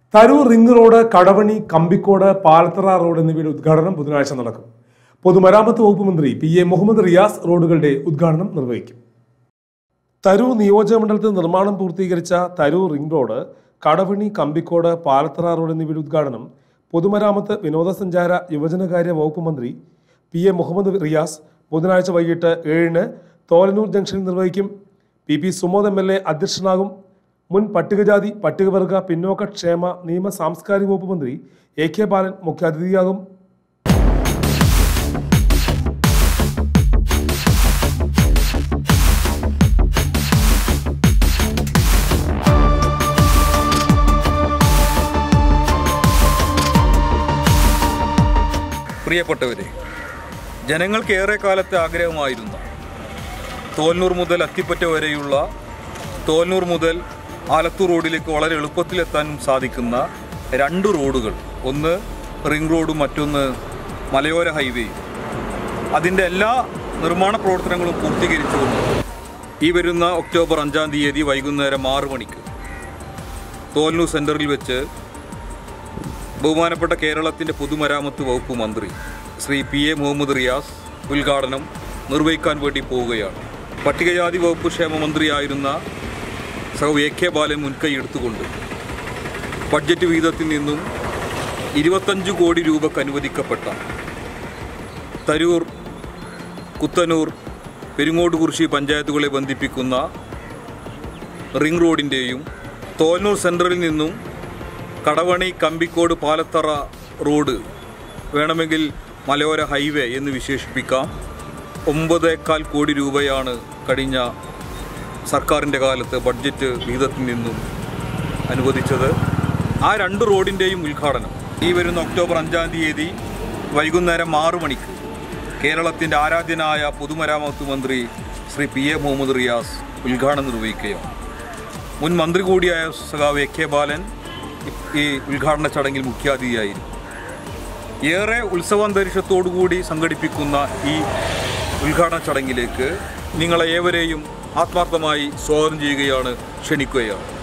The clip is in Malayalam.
Tharoor ring road Kadavani Kambikkode Palathara road എന്നിവയുടെ ഉദ്ഘാടനം ബുധനാഴ്ച നടക്കും പൊതുമരാമത്ത് വകുപ്പ് മന്ത്രി പി എ മുഹമ്മദ് റിയാസ് റോഡുകളുടെ ഉദ്ഘാടനം നിർവഹിക്കും തരൂർ നിയോജകമണ്ഡലത്തിൽ നിർമ്മാണം പൂർത്തീകരിച്ച Tarur ring road Kadavani Kambikkode Palathara road എന്നിവയുടെ ഉദ്ഘാടനം പൊതുമരാമത്ത് വിനോദസഞ്ചാര യുവജനകാര്യ വകുപ്പ് മന്ത്രി പി എ മുഹമ്മദ് റിയാസ് ബുധനാഴ്ച വൈകിട്ട് ഏഴിന് തോലനൂർ ജംഗ്ഷനിൽ നിർവഹിക്കും P P Sumod M L A അധ്യക്ഷനാകും മുൻ പട്ടികജാതി പട്ടികവർഗ പിന്നോക്ക ക്ഷേമ നിയമ സാംസ്കാരിക വകുപ്പ് മന്ത്രി എ കെ ബാലൻ മുഖ്യാതിഥിയാകും പ്രിയപ്പെട്ടവരെ ജനങ്ങൾക്ക് ഏറെ കാലത്തെ ആഗ്രഹമായിരുന്ന തോൽനൂർ മുതൽ അത്തിപ്പറ്റ വരെയുള്ള തോൽനൂർ മുതൽ ആലത്തൂർ റോഡിലേക്ക് വളരെ എളുപ്പത്തിലെത്താനും സാധിക്കുന്ന രണ്ട് റോഡുകൾ ഒന്ന് റിംഗ് റോഡും മറ്റൊന്ന് മലയോര ഹൈവേയും അതിൻ്റെ എല്ലാ നിർമ്മാണ പ്രവർത്തനങ്ങളും പൂർത്തീകരിച്ചുകൊണ്ട് ഈ വരുന്ന ഒക്ടോബർ അഞ്ചാം തീയതി വൈകുന്നേരം ആറ് മണിക്ക് തോൽനൂർ സെൻറ്ററിൽ വെച്ച് ബഹുമാനപ്പെട്ട കേരളത്തിൻ്റെ പൊതുമരാമത്ത് വകുപ്പ് മന്ത്രി ശ്രീ പി എ മുഹമ്മദ് റിയാസ് ഉദ്ഘാടനം നിർവഹിക്കാൻ വേണ്ടി പോവുകയാണ് പട്ടികജാതി വകുപ്പ് ക്ഷേമ മന്ത്രിയായിരുന്ന സഹ എ കെ ബാലൻ മുൻകൈ എടുത്തുകൊണ്ട് ബഡ്ജറ്റ് വിഹിതത്തിൽ നിന്നും ഇരുപത്തഞ്ച് കോടി രൂപക്ക് അനുവദിക്കപ്പെട്ട തരൂർ കുത്തനൂർ പെരുങ്ങോട്ടുകുറിശി പഞ്ചായത്തുകളെ ബന്ധിപ്പിക്കുന്ന റിംഗ് റോഡിൻ്റെയും തോൽനൂർ സെൻട്രലിൽ നിന്നും കടവണി കമ്പിക്കോട് പാലത്തറ റോഡ് വേണമെങ്കിൽ മലയോര ഹൈവേ എന്ന് വിശേഷിപ്പിക്കാം ഒമ്പതേക്കാൽ കോടി രൂപയാണ് കഴിഞ്ഞ സർക്കാരിൻ്റെ കാലത്ത് ബഡ്ജറ്റ് വിഹിതത്തിൽ നിന്നും അനുവദിച്ചത് ആ രണ്ട് റോഡിൻ്റെയും ഉദ്ഘാടനം ഈ വരുന്ന ഒക്ടോബർ അഞ്ചാം തീയതി വൈകുന്നേരം ആറ് മണിക്ക് കേരളത്തിൻ്റെ ആരാധ്യനായ പൊതുമരാമത്ത് മന്ത്രി ശ്രീ പി എ മുഹമ്മദ് റിയാസ് ഉദ്ഘാടനം നിർവഹിക്കുകയാണ് മുൻ മന്ത്രി കൂടിയായ സഖാവ് എ കെ ബാലൻ ഈ ഉദ്ഘാടന ചടങ്ങിൽ മുഖ്യാതിഥിയായിരുന്നു ഏറെ ഉത്സവാന്തരീക്ഷത്തോടുകൂടി സംഘടിപ്പിക്കുന്ന ഈ ഉദ്ഘാടന ചടങ്ങിലേക്ക് നിങ്ങളെ ഏവരെയും ആത്മാർത്ഥമായി സ്വാഗതം ചെയ്യുകയാണ് ക്ഷണിക്കുകയാണ്